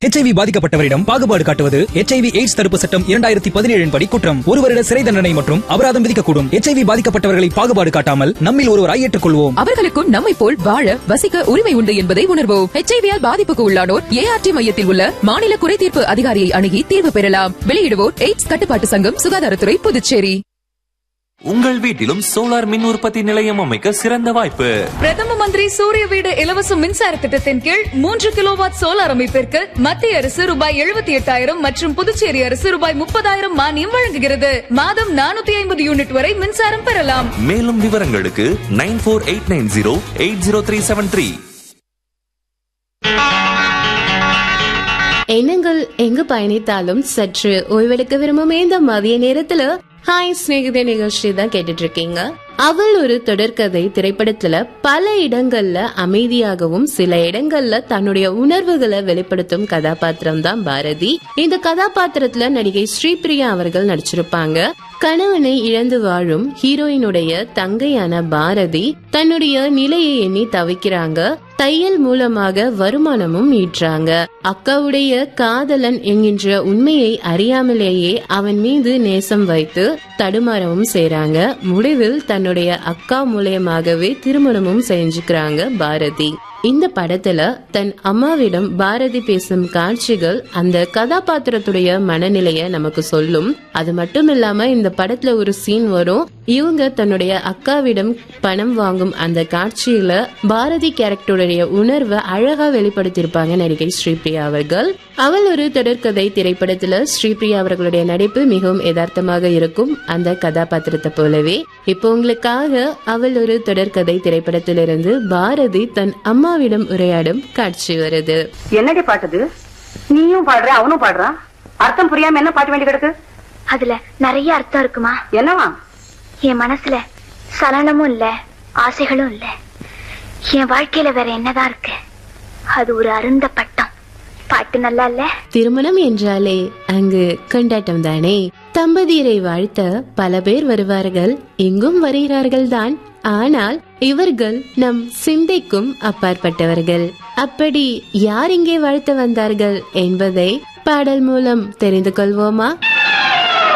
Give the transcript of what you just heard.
HIV பாதிக்கப்பட்டவரிடம் பாகுபாடு காட்டுவது HIV AIDS தடுப்பு சட்டம் இரண்டாயிரத்தி பதினேழின் படி குற்றம் ஒரு வருட சிறை தண்டனை மற்றும் அபராதம் விதிக்கக்கூடும் ஹெச்ஐவி பாதிக்கப்பட்டவர்களை பாகுபாடு காட்டாமல் நம்மில் ஒருவராய் ஏற்றுக்கொள்வோம் அவர்களுக்கும் நம்மை போல் வாழ வசிக்க உரிமை உண்டு என்பதை உணர்வோம் ஹெச்ஐவியால் பாதிப்புக்கு உள்ளானோர் ஏஆர்டி மையத்தில் உள்ள மாநில குறைதீர்ப்பு அதிகாரியை அணுகி தீர்வு பெறலாம் வெளியிடுவோர் எய்ட்ஸ் கட்டுப்பாட்டு சங்கம் சுகாதாரத்துறை புதுச்சேரி உங்கள் வீட்டிலும் சோலார் மின் உற்பத்தி நிலையம் அமைக்க சிறந்த வாய்ப்பு பிரதம மந்திரி சூரிய வீடு இலவச மின்சார திட்டத்தின் கீழ் மூன்று கிலோவாட் சோலார் அமைப்பிற்கு மத்திய அரசு ரூபாய் எழுபத்தி எட்டாயிரம் மற்றும் புதுச்சேரி அரசு ரூபாய் முப்பதாயிரம் மானியம் வழங்குகிறது மாதம் நானூத்தி ஐம்பது யூனிட் வரை மின்சாரம் பெறலாம் மேலும் விவரங்களுக்கு nine four eight nine zero eight zero three seven three எண்ணங்கள் எங்கு பயணித்தாலும் சற்று ஓய்வெடுக்க விரும்பும் இந்த மதிய நேரத்துல ஹாய் சிநேகித நிகழ்ச்சி தான் கேட்டுட்டு இருக்கீங்க அவள் ஒரு தொடர்கதை திரைப்படத்துல பல இடங்கள்ல அமைதியாகவும் சில இடங்கள்ல தன்னுடைய உணர்வுகளை வெளிப்படுத்தும் கதாபாத்திரம் தான் பாரதி இந்த கதாபாத்திரத்துல நடிகை ஸ்ரீபிரியா அவர்கள் நடிச்சிருப்பாங்க கணவனை இழந்து வாழும் ஹீரோயினுடைய தங்கையான பாரதி தன்னுடைய நிலையை எண்ணி தவிக்கிறாங்க தையல் மூலமாக வருமானமும் ஈற்றாங்க அக்காவுடைய காதலன் என்கின்ற உண்மையை அறியாமலேயே அவன் மீது நேசம் வைத்து தடுமாறவும் செய்றாங்க முடிவில் தன்னுடைய அக்கா மூலியமாகவே திருமணமும் செஞ்சுக்கிறாங்க பாரதி இந்த படத்துல தன் அம்மாவிடம் பாரதி பேசும் காட்சிகள் அந்த கதாபாத்திரத்துடைய மனநிலைய நமக்கு சொல்லும் அது மட்டும் இல்லாம இந்த படத்துல ஒரு சீன் வரும் இவங்க தன்னுடைய அக்காவிடம் பணம் வாங்கும் அந்த காட்சியில பாரதி கேரக்டருடைய உணர்வை அழகா வெளிப்படுத்தியிருப்பாங்க நடிகை ஸ்ரீபிரியா அவர்கள் அவள் ஒரு தொடர்கதை திரைப்படத்துல ஸ்ரீபிரியா அவர்களுடைய நடிப்பு மிகவும் யதார்த்தமாக இருக்கும் அந்த கதாபாத்திரத்தை போலவே இப்போ உங்களுக்காக அவள் ஒரு தொடர்கதை திரைப்படத்திலிருந்து பாரதி தன் அம்மாவிடம் உரையாடும் காட்சி வருது என்னடி பாட்டுது நீயும் பாடுற அவனும் பாடுறான் அர்த்தம் புரியாம என்ன பாட்டு வேண்டி கிடக்கு அதுல நிறைய அர்த்தம் இருக்குமா என்னவா என் மனசுல சலனமும் இல்ல ஆசைகளும் இல்ல என் வாழ்க்கையில வேற என்னதான் இருக்கு அது ஒரு அருந்த பட்டம் பாட்டு நல்லா இல்ல திருமணம் என்றாலே அங்கு கொண்டாட்டம் தானே தம்பதியரை வாழ்த்த பல பேர் வருவார்கள் எங்கும் வருகிறார்கள் தான் ஆனால் இவர்கள் நம் சிந்தைக்கும் அப்பாற்பட்டவர்கள் அப்படி யார் இங்கே வாழ்த்த வந்தார்கள் என்பதை பாடல் மூலம் தெரிந்து கொள்வோமா